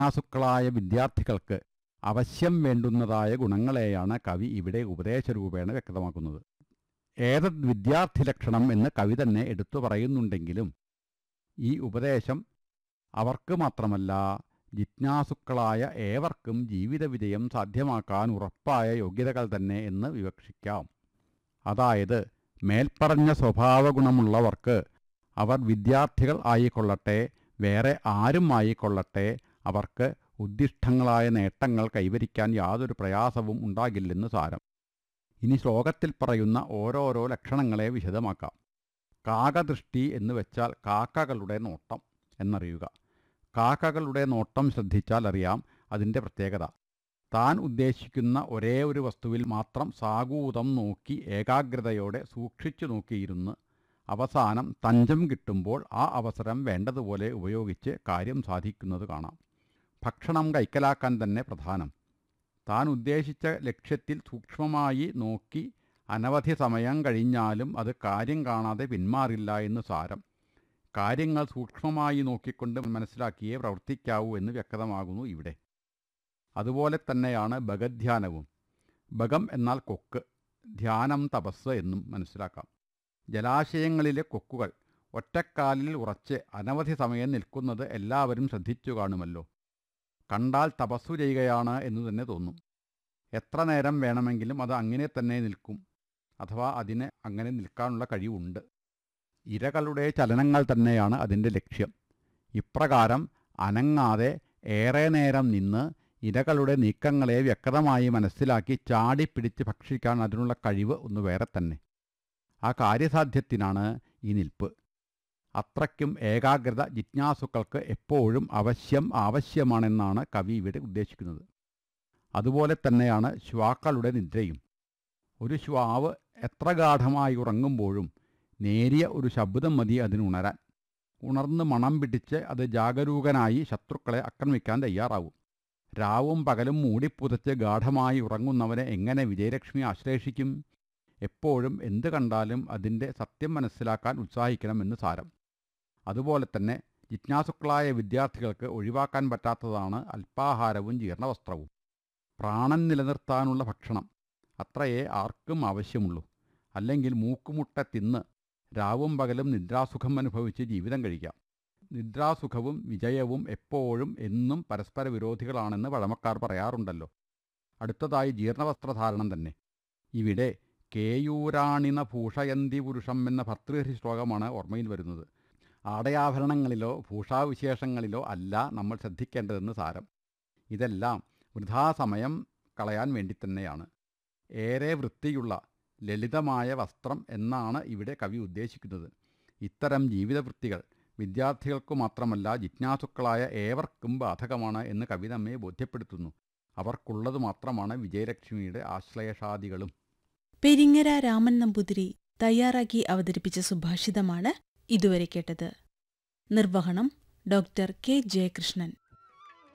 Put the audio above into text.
ജിജ്ഞാസുക്കളായ വിദ്യാർത്ഥികൾക്ക് അവശ്യം വേണ്ടുന്നതായ ഗുണങ്ങളെയാണ് കവി ഇവിടെ ഉപദേശരൂപേണ വ്യക്തമാക്കുന്നത് ഏതദ് വിദ്യാർത്ഥി ലക്ഷണം എന്ന് കവി തന്നെ എടുത്തു പറയുന്നുണ്ടെങ്കിലും ഈ ഉപദേശം അവർക്ക് മാത്രമല്ല ജിജ്ഞാസുക്കളായ ഏവർക്കും ജീവിത വിജയം സാധ്യമാക്കാൻ ഉറപ്പായ യോഗ്യതകൾ തന്നെ എന്ന് വിവക്ഷിക്കാം അതായത് മേൽപ്പറഞ്ഞ സ്വഭാവഗുണമുള്ളവർക്ക് അവർ വിദ്യാർത്ഥികൾ ആയിക്കൊള്ളട്ടെ വേറെ ആരും ആയിക്കൊള്ളട്ടെ അവർക്ക് ഉദ്ദിഷ്ടങ്ങളായ നേട്ടങ്ങൾ കൈവരിക്കാൻ യാതൊരു പ്രയാസവും ഉണ്ടാകില്ലെന്ന് സാരം ഇനി ശ്ലോകത്തിൽ പറയുന്ന ഓരോരോ ലക്ഷണങ്ങളെ വിശദമാക്കാം കാകദൃഷ്ടി എന്ന് വെച്ചാൽ കാക്കകളുടെ നോട്ടം എന്നറിയുക കാക്കകളുടെ നോട്ടം ശ്രദ്ധിച്ചാൽ അറിയാം അതിൻ്റെ പ്രത്യേകത താൻ ഉദ്ദേശിക്കുന്ന ഒരേ ഒരു വസ്തുവിൽ മാത്രം സാഗൂതം നോക്കി ഏകാഗ്രതയോടെ സൂക്ഷിച്ചു നോക്കിയിരുന്ന് അവസാനം തഞ്ചം കിട്ടുമ്പോൾ ആ അവസരം വേണ്ടതുപോലെ ഉപയോഗിച്ച് കാര്യം സാധിക്കുന്നത് കാണാം ഭക്ഷണം കൈക്കലാക്കാൻ തന്നെ പ്രധാനം താൻ ഉദ്ദേശിച്ച ലക്ഷ്യത്തിൽ സൂക്ഷ്മമായി നോക്കി അനവധി സമയം കഴിഞ്ഞാലും അത് കാര്യം കാണാതെ പിന്മാറില്ല എന്ന് സാരം കാര്യങ്ങൾ സൂക്ഷ്മമായി നോക്കിക്കൊണ്ട് മനസ്സിലാക്കിയേ പ്രവർത്തിക്കാവൂ എന്ന് വ്യക്തമാകുന്നു ഇവിടെ അതുപോലെ തന്നെയാണ് ഭഗധ്യാനവും ഭഗം എന്നാൽ കൊക്ക് ധ്യാനം തപസ് എന്നും മനസ്സിലാക്കാം ജലാശയങ്ങളിലെ കൊക്കുകൾ ഒറ്റക്കാലിൽ ഉറച്ച് അനവധി സമയം നിൽക്കുന്നത് എല്ലാവരും ശ്രദ്ധിച്ചു കാണുമല്ലോ കണ്ടാൽ തപസ്സു ചെയ്യുകയാണ് എന്ന് തന്നെ തോന്നും എത്ര നേരം വേണമെങ്കിലും അത് അങ്ങനെ തന്നെ നിൽക്കും അഥവാ അതിന് അങ്ങനെ നിൽക്കാനുള്ള കഴിവുണ്ട് ഇരകളുടെ ചലനങ്ങൾ തന്നെയാണ് അതിൻ്റെ ലക്ഷ്യം ഇപ്രകാരം അനങ്ങാതെ ഏറെ നേരം നിന്ന് ഇരകളുടെ നീക്കങ്ങളെ വ്യക്തമായി മനസ്സിലാക്കി ചാടിപ്പിടിച്ച് ഭക്ഷിക്കാൻ അതിനുള്ള കഴിവ് ഒന്ന് വേറെ തന്നെ ആ കാര്യസാധ്യത്തിനാണ് ഈ നിൽപ്പ് അത്രയ്ക്കും ഏകാഗ്രത ജിജ്ഞാസുക്കൾക്ക് എപ്പോഴും അവശ്യം ആവശ്യമാണെന്നാണ് കവി ഇവിടെ ഉദ്ദേശിക്കുന്നത് അതുപോലെ തന്നെയാണ് ശ്വാക്കളുടെ നിദ്രയും ഒരു ശ്വാവ് എത്ര ഗാഠമായി ഉറങ്ങുമ്പോഴും നേരിയ ഒരു ശബ്ദം മതി അതിനുണരാൻ ഉണർന്ന് മണം പിടിച്ച് അത് ജാഗരൂകനായി ശത്രുക്കളെ ആക്രമിക്കാൻ തയ്യാറാവും രാവും പകലും മൂടിപ്പുതച്ച് ഗാഠമായി ഉറങ്ങുന്നവനെ എങ്ങനെ വിജയലക്ഷ്മി ആശ്ലേഷിക്കും എപ്പോഴും എന്ത് കണ്ടാലും അതിൻ്റെ സത്യം മനസ്സിലാക്കാൻ ഉത്സാഹിക്കണമെന്ന് സാരം അതുപോലെ തന്നെ ജിജ്ഞാസുക്കളായ വിദ്യാർത്ഥികൾക്ക് ഒഴിവാക്കാൻ പറ്റാത്തതാണ് അല്പാഹാരവും ജീർണവസ്ത്രവും പ്രാണൻ നിലനിർത്താനുള്ള ഭക്ഷണം അത്രയേ ആർക്കും ആവശ്യമുള്ളൂ അല്ലെങ്കിൽ മൂക്കുമുട്ട തിന്ന് രാവും പകലും നിദ്രാസുഖം അനുഭവിച്ച് ജീവിതം കഴിക്കാം നിദ്രാസുഖവും വിജയവും എപ്പോഴും എന്നും പരസ്പര വിരോധികളാണെന്ന് പഴമക്കാർ പറയാറുണ്ടല്ലോ അടുത്തതായി ജീർണവസ്ത്രധാരണം തന്നെ ഇവിടെ കേയൂരാണിന ഭൂഷയന്തി പുരുഷം എന്ന ഭർതൃഹരി ശ്ലോകമാണ് ഓർമ്മയിൽ വരുന്നത് ആടയാഭരണങ്ങളിലോ ഭൂഷാവിശേഷങ്ങളിലോ അല്ല നമ്മൾ ശ്രദ്ധിക്കേണ്ടതെന്ന് സാരം ഇതെല്ലാം വൃഥാസമയം കളയാൻ വേണ്ടി തന്നെയാണ് ഏറെ വൃത്തിയുള്ള ലളിതമായ വസ്ത്രം എന്നാണ് ഇവിടെ കവി ഉദ്ദേശിക്കുന്നത് ഇത്തരം ജീവിതവൃത്തികൾ വിദ്യാർത്ഥികൾക്കു മാത്രമല്ല ജിജ്ഞാസുക്കളായ ഏവർക്കും ബാധകമാണ് എന്ന് കവി നമ്മെ ബോധ്യപ്പെടുത്തുന്നു അവർക്കുള്ളത് മാത്രമാണ് വിജയലക്ഷ്മിയുടെ ആശ്ലേഷാദികളും പെരിങ്ങര രാമൻ നമ്പൂതിരി തയ്യാറാക്കി അവതരിപ്പിച്ച സുഭാഷിതമാണ് ഇതുവരെ കേട്ടത് നിർവഹണം ഡോക്ടർ കെ ജയകൃഷ്ണൻ